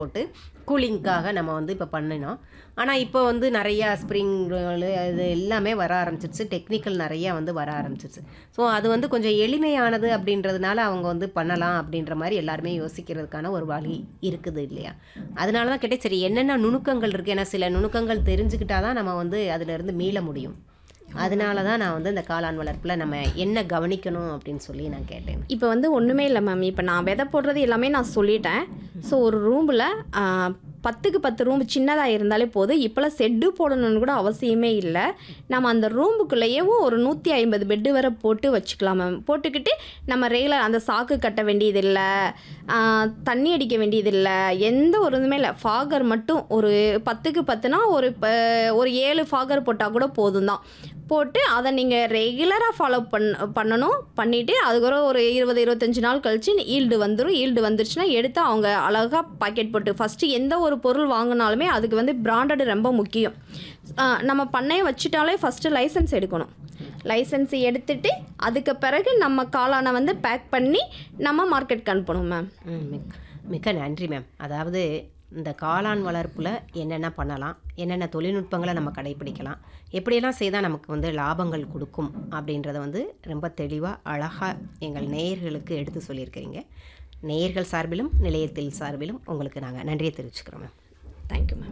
போட்டு கூலிங்க்காக நம்ம வந்து இப்போ பண்ணினோம் ஆனால் இப்போ வந்து நிறையா ஸ்ப்ரிங் ரோலு அது எல்லாமே வர ஆரம்பிச்சிருச்சு டெக்னிக்கல் நிறையா வந்து வர ஆரம்பிச்சிருச்சு ஸோ அது வந்து கொஞ்சம் எளிமையானது அப்படின்றதுனால அவங்க வந்து பண்ணலாம் அப்படின்ற மாதிரி எல்லாருமே யோசிக்கிறதுக்கான ஒரு வழி இருக்குது இல்லையா அதனால தான் கேட்டேன் சரி என்னென்ன நுணுக்கங்கள் இருக்குது ஏன்னா சில நுணுக்கங்கள் தெரிஞ்சுக்கிட்டா தான் நம்ம வந்து அதிலிருந்து மீள முடியும் அதனால தான் நான் வந்து இந்த காளான் வளர்ப்பில் நம்ம என்ன கவனிக்கணும் அப்படின்னு சொல்லி நான் கேட்டேன் இப்போ வந்து ஒன்றுமே இல்லை மேம் இப்போ நான் விதை போடுறது எல்லாமே நான் சொல்லிட்டேன் ஸோ ஒரு ரூமில் பத்துக்கு பத்து ரூம் சின்னதாக இருந்தாலே போதும் இப்போலாம் செட்டு போடணும்னு கூட அவசியமே இல்லை நம்ம அந்த ரூமுக்குள்ளேயேவும் ஒரு நூற்றி ஐம்பது பெட்டு வரை போட்டு வச்சுக்கலாம் மேம் போட்டுக்கிட்டு நம்ம ரெகுலர் அந்த சாக்கு கட்ட வேண்டியதில்லை தண்ணி அடிக்க வேண்டியதில்லை எந்த ஒரு இதுவுமே இல்லை ஃபாகர் மட்டும் ஒரு பத்துக்கு பத்துனா ஒரு ப- ஒரு ஏழு ஃபாகர் போட்டால் கூட போதும் தான் போட்டு அதை நீங்கள் ரெகுலராக ஃபாலோ பண் பண்ணணும் பண்ணிவிட்டு அதுக்கப்புறம் ஒரு இருபது இருபத்தஞ்சு நாள் கழிச்சு ஈல்டு வந்துடும் ஈல்டு வந்துருச்சுன்னா எடுத்து அவங்க அழகாக பாக்கெட் போட்டு ஃபஸ்ட்டு எந்த ஒரு பொருள் வாங்கினாலுமே அதுக்கு வந்து பிராண்டட் ரொம்ப முக்கியம் ஆ, நம்ம பண்ணையை வச்சுட்டாலே ஃபஸ்ட்டு லைசன்ஸ் எடுக்கணும் லைசன்ஸ் எடுத்துட்டு அதுக்கு பிறகு நம்ம காளானை வந்து பேக் பண்ணி நம்ம மார்க்கெட்டுக்கு அனுப்பணும் மேம் ம், மிக்க மிக்க நன்றி மேம் அதாவது இந்த காளான் வளர்ப்பில் என்னென்ன பண்ணலாம் என்னென்ன தொழில்நுட்பங்களை நம்ம கடைப்பிடிக்கலாம் எப்படியெல்லாம் செய்தால் நமக்கு வந்து லாபங்கள் கொடுக்கும் அப்படின்றத வந்து ரொம்ப தெளிவாக அழகாக எங்கள் நேயர்களுக்கு எடுத்து சொல்லியிருக்கிறீங்க நேயர்கள் சார்பிலும் நிலையத்தில் சார்பிலும் உங்களுக்கு நாங்கள் நன்றியை தெரிவிச்சுக்கிறோம் மேம் தேங்க்யூ மேம்